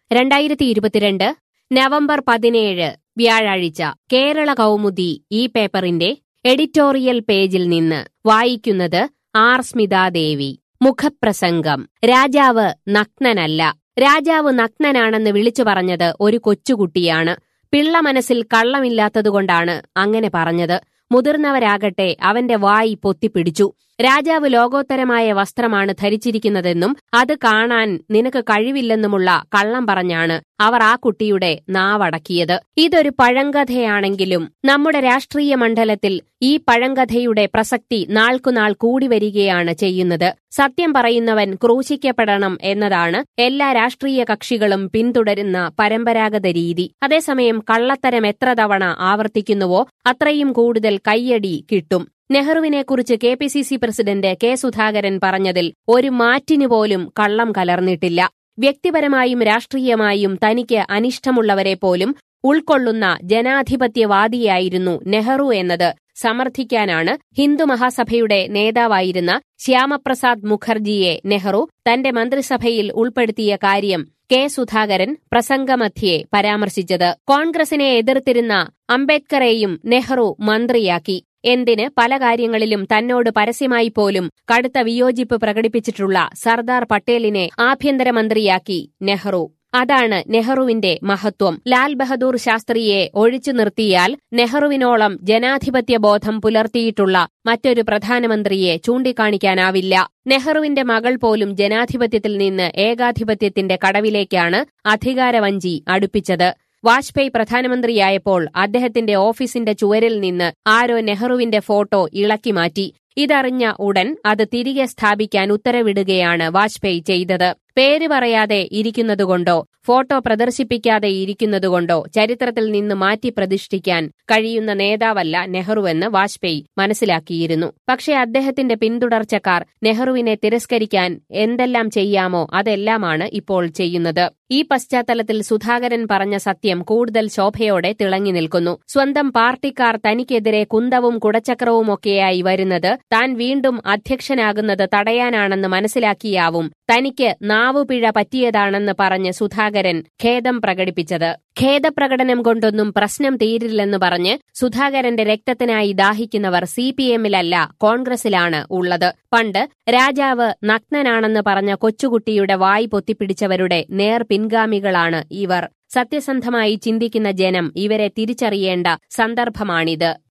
രണ്ടായിരത്തി ഇരുപത്തിരണ്ട് നവംബർ പതിനേഴ് വ്യാഴാഴ്ച കേരള കൗമുദി ഈ പേപ്പറിന്റെ എഡിറ്റോറിയൽ പേജിൽ നിന്ന് വായിക്കുന്നത് ആർ സ്മിതാദേവി മുഖപ്രസംഗം രാജാവ് നഗ്നനല്ല രാജാവ് നഗ്നനാണെന്ന് വിളിച്ചു പറഞ്ഞത് ഒരു കൊച്ചുകുട്ടിയാണ് പിള്ള മനസ്സിൽ കള്ളമില്ലാത്തതുകൊണ്ടാണ് അങ്ങനെ പറഞ്ഞത് മുതിർന്നവരാകട്ടെ അവന്റെ വായി പൊത്തിപ്പിടിച്ചു രാജാവ് ലോകോത്തരമായ വസ്ത്രമാണ് ധരിച്ചിരിക്കുന്നതെന്നും അത് കാണാൻ നിനക്ക് കഴിവില്ലെന്നുമുള്ള കള്ളം പറഞ്ഞാണ് അവർ ആ കുട്ടിയുടെ നാവടക്കിയത് ഇതൊരു പഴങ്കഥയാണെങ്കിലും നമ്മുടെ രാഷ്ട്രീയ മണ്ഡലത്തിൽ ഈ പഴങ്കഥയുടെ പ്രസക്തി നാൾക്കുനാൾ കൂടി വരികയാണ് ചെയ്യുന്നത് സത്യം പറയുന്നവൻ ക്രൂശിക്കപ്പെടണം എന്നതാണ് എല്ലാ രാഷ്ട്രീയ കക്ഷികളും പിന്തുടരുന്ന പരമ്പരാഗത രീതി അതേസമയം കള്ളത്തരം എത്ര തവണ ആവർത്തിക്കുന്നുവോ അത്രയും കൂടുതൽ കയ്യടി കിട്ടും നെഹ്റുവിനെക്കുറിച്ച് K P C C president K Sudhakaran പറഞ്ഞതിൽ ഒരു മാറ്റിനു പോലും കള്ളം കലർന്നിട്ടില്ല വ്യക്തിപരമായും രാഷ്ട്രീയമായും തനിക്ക് അനിഷ്ടമുള്ളവരെ പോലും ഉൾക്കൊള്ളുന്ന ജനാധിപത്യവാദിയായിരുന്നു നെഹ്റു എന്നത് സമർത്ഥിക്കാനാണ് ഹിന്ദു മഹാസഭയുടെ നേതാവായിരുന്ന ശ്യാമപ്രസാദ് മുഖർജിയെ നെഹ്റു തന്റെ മന്ത്രിസഭയിൽ ഉൾപ്പെടുത്തിയ കാര്യം കെ സുധാകരൻ പ്രസംഗമധ്യേ പരാമർശിച്ചത് കോൺഗ്രസിനെ എതിർത്തിരുന്ന അംബേദ്കറെയും നെഹ്റു മന്ത്രിയാക്കി എന്തിന് പല കാര്യങ്ങളിലും തന്നോട് പരസ്യമായി പോലും കടുത്ത വിയോജിപ്പ് പ്രകടിപ്പിച്ചിട്ടുള്ള സർദാർ പട്ടേലിനെ ആഭ്യന്തരമന്ത്രിയാക്കി നെഹ്റു അതാണ് നെഹ്റുവിന്റെ മഹത്വം ലാൽ ബഹദൂർ ശാസ്ത്രിയെ ഒഴിച്ചു നിർത്തിയാൽ നെഹ്റുവിനോളം ജനാധിപത്യ ബോധം പുലർത്തിയിട്ടുള്ള മറ്റൊരു പ്രധാനമന്ത്രിയെ ചൂണ്ടിക്കാണിക്കാനാവില്ല നെഹ്റുവിന്റെ മകൾ പോലും ജനാധിപത്യത്തിൽ നിന്ന് ഏകാധിപത്യത്തിന്റെ കടവിലേക്കാണ് അധികാരവഞ്ചി അടുപ്പിച്ചത് വാജ്പേയി പ്രധാനമന്ത്രിയായപ്പോൾ അദ്ദേഹത്തിന്റെ ഓഫീസിന്റെ ചുവരിൽ നിന്ന് ആരോ നെഹ്റുവിന്റെ ഫോട്ടോ ഇളക്കി മാറ്റി ഇതറിഞ്ഞ ഉടൻ അത് തിരികെ സ്ഥാപിക്കാൻ ഉത്തരവിടുകയാണ് വാജ്പേയി ചെയ്തത് പേര് പറയാതെ ഇരിക്കുന്നതുകൊണ്ടോ ഫോട്ടോ പ്രദർശിപ്പിക്കാതെ ഇരിക്കുന്നതുകൊണ്ടോ ചരിത്രത്തിൽ നിന്ന് മാറ്റി പ്രതിഷ്ഠിക്കാൻ കഴിയുന്ന നേതാവല്ല നെഹ്റുവെന്ന് വാജ്പേയി മനസ്സിലാക്കിയിരുന്നു പക്ഷേ അദ്ദേഹത്തിന്റെ പിന്തുടർച്ചക്കാർ നെഹ്റുവിനെ തിരസ്കരിക്കാൻ എന്തെല്ലാം ചെയ്യാമോ അതെല്ലാമാണ് ഇപ്പോൾ ചെയ്യുന്നത് ഈ പശ്ചാത്തലത്തിൽ സുധാകരൻ പറഞ്ഞ സത്യം കൂടുതൽ ശോഭയോടെ തിളങ്ങി നിൽക്കുന്നു സ്വന്തം പാർട്ടിക്കാർ തനിക്കെതിരെ കുന്തവും കുടച്ചക്രവുമൊക്കെയായി വരുന്നത് താൻ വീണ്ടും അധ്യക്ഷനാകുന്നത് തടയാനാണെന്ന് മനസ്സിലാക്കിയാവും തനിക്ക് നാവുപിഴ പറ്റിയതാണെന്ന് പറഞ്ഞ് സുധാകരൻ ഖേദം പ്രകടിപ്പിച്ചത് ഖേദപ്രകടനം കൊണ്ടൊന്നും പ്രശ്നം തീരില്ലെന്ന് പറഞ്ഞ് സുധാകരന്റെ രക്തത്തിനായി ദാഹിക്കുന്നവർ സി പി എമ്മിലല്ല കോൺഗ്രസിലാണ് ഉള്ളത് പണ്ട് രാജാവ് നഗ്നനാണെന്ന് പറഞ്ഞ കൊച്ചുകുട്ടിയുടെ വായി പൊത്തിപ്പിടിച്ചവരുടെ നേർ പിൻഗാമികളാണ് ഇവർ സത്യസന്ധമായി ചിന്തിക്കുന്ന ജനം ഇവരെ തിരിച്ചറിയേണ്ട സന്ദർഭമാണിത്